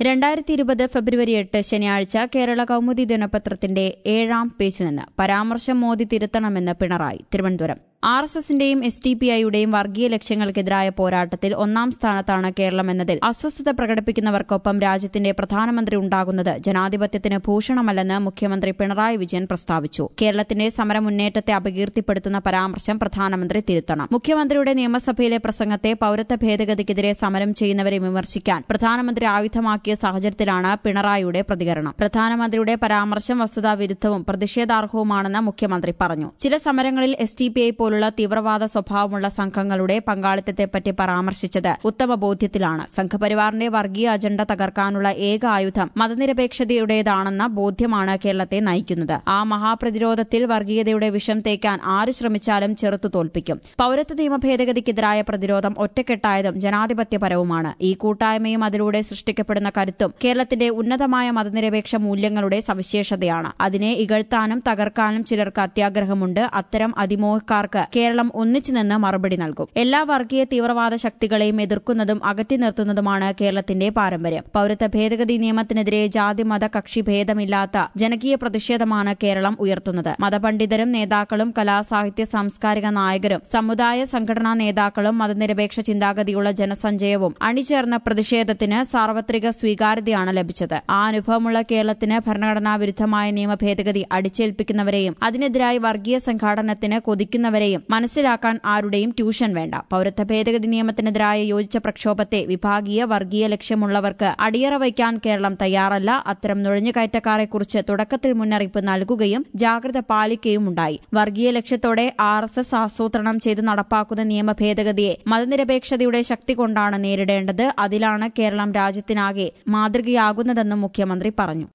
രണ്ടായിരത്തി ഇരുപത് ഫെബ്രുവരി എട്ട് ശനിയാഴ്ച കേരള കൗമുദി ദിനപത്രത്തിന്റെ ഏഴാം പേജിൽ നിന്ന് പരാമർശം മോദി തിരുത്തണമെന്ന് പിണറായി തിരുവനന്തപുരം ആർ എസ് എസിന്റെയും എസ് ഡി പി ഐയുടെയും വർഗീയ ലക്ഷ്യങ്ങൾക്കെതിരായ പോരാട്ടത്തിൽ ഒന്നാം സ്ഥാനത്താണ് കേരളം എന്നതിൽ അസ്വസ്ഥത പ്രകടിപ്പിക്കുന്നവർക്കൊപ്പം രാജ്യത്തിന്റെ പ്രധാനമന്ത്രി ഉണ്ടാകുന്നത് ജനാധിപത്യത്തിന് ഭൂഷണമല്ലെന്ന് മുഖ്യമന്ത്രി പിണറായി വിജയൻ പ്രസ്താവിച്ചു കേരളത്തിന്റെ സമരമുന്നേറ്റത്തെ അപകീർത്തിപ്പെടുത്തുന്ന പരാമർശം പ്രധാനമന്ത്രി തിരുത്തണം മുഖ്യമന്ത്രിയുടെ നിയമസഭയിലെ പ്രസംഗത്തെ പൌരത്വ ഭേദഗതിക്കെതിരെ സമരം ചെയ്യുന്നവരെ വിമർശിക്കാൻ പ്രധാനമന്ത്രി ആയുധമാക്കിയ സാഹചര്യത്തിലാണ് പിണറായിയുടെ പ്രതികരണം പ്രധാനമന്ത്രിയുടെ പരാമർശം വസ്തുതാവിരുദ്ധവും പ്രതിഷേധാർഹവുമാണെന്ന് മുഖ്യമന്ത്രി പറഞ്ഞു ചില സമരങ്ങളിൽ എസ് ടി പി ഐ പോലുള്ള തീവ്രവാദ സ്വഭാവമുള്ള സംഘങ്ങളുടെ പങ്കാളിത്തത്തെപ്പറ്റി പരാമർശിച്ചത് ഉത്തമ ബോധ്യത്തിലാണ് സംഘപരിവാറിന്റെ വർഗീയ അജണ്ട തകർക്കാനുള്ള ഏക ആയുധം മതനിരപേക്ഷതയുടേതാണെന്ന ബോധ്യമാണ് കേരളത്തെ നയിക്കുന്നത് ആ മഹാപ്രതിരോധത്തിൽ വർഗീയതയുടെ വിഷം തേക്കാൻ ആര് ശ്രമിച്ചാലും ചെറുത്തു തോൽപ്പിക്കും പൌരത്വ നിയമ ഭേദഗതിക്കെതിരായ പ്രതിരോധം ഒറ്റക്കെട്ടായതും ജനാധിപത്യപരവുമാണ് ഈ കൂട്ടായ്മയും അതിലൂടെ സൃഷ്ടിക്കപ്പെടുന്ന കരുത്തും കേരളത്തിന്റെ ഉന്നതമായ മതനിരപേക്ഷ മൂല്യങ്ങളുടെ സവിശേഷതയാണ് അതിനെ ഇകഴ്ത്താനും തകർക്കാനും ചിലർക്ക് അത്യാഗ്രഹമുണ്ട് അത്തരം അതിമോഹക്കാർക്ക് കേരളം ഒന്നിച്ചു നിന്ന് മറുപടി നൽകും എല്ലാ വർഗീയ തീവ്രവാദ ശക്തികളെയും എതിർക്കുന്നതും അകറ്റി നിർത്തുന്നതുമാണ് കേരളത്തിന്റെ പാരമ്പര്യം പൌരത്വ ഭേദഗതി നിയമത്തിനെതിരെ ജാതി മത കക്ഷി ഭേദമില്ലാത്ത ജനകീയ പ്രതിഷേധമാണ് കേരളം ഉയർത്തുന്നത് മതപണ്ഡിതരും നേതാക്കളും കലാസാഹിത്യ സാംസ്കാരിക നായകരും സമുദായ സംഘടനാ നേതാക്കളും മതനിരപേക്ഷ ചിന്താഗതിയുള്ള ജനസഞ്ചയവും അണിചേർന്ന പ്രതിഷേധത്തിന് സാർവത്രിക സ്വീകാര്യതയാണ് ലഭിച്ചത് ആ അനുഭവമുള്ള കേരളത്തിന് ഭരണഘടനാ വിരുദ്ധമായ നിയമ ഭേദഗതി അടിച്ചേൽപ്പിക്കുന്നവരെയും അതിനെതിരായി വർഗീയ സംഘാടനത്തിന് കൊതിക്കുന്നവരെയും മനസ്സിലാക്കാൻ ആരുടെയും ട്യൂഷൻ വേണ്ട പൌരത്വ ഭേദഗതി നിയമത്തിനെതിരായ യോജിച്ച പ്രക്ഷോഭത്തെ വിഭാഗീയ വർഗീയ ലക്ഷ്യമുള്ളവർക്ക് അടിയറ വയ്ക്കാൻ കേരളം തയ്യാറല്ല അത്തരം നുഴഞ്ഞുകയറ്റക്കാരെക്കുറിച്ച് തുടക്കത്തിൽ മുന്നറിയിപ്പ് നൽകുകയും ജാഗ്രത പാലിക്കുകയും ഉണ്ടായി വർഗീയ ലക്ഷ്യത്തോടെ ആർ എസ് എസ് ആസൂത്രണം ചെയ്ത് നടപ്പാക്കുന്ന നിയമ ഭേദഗതിയെ മതനിരപേക്ഷതയുടെ ശക്തി കൊണ്ടാണ് നേരിടേണ്ടത് അതിലാണ് കേരളം രാജ്യത്തിനാകെ മാതൃകയാകുന്നതെന്നും മുഖ്യമന്ത്രി പറഞ്ഞു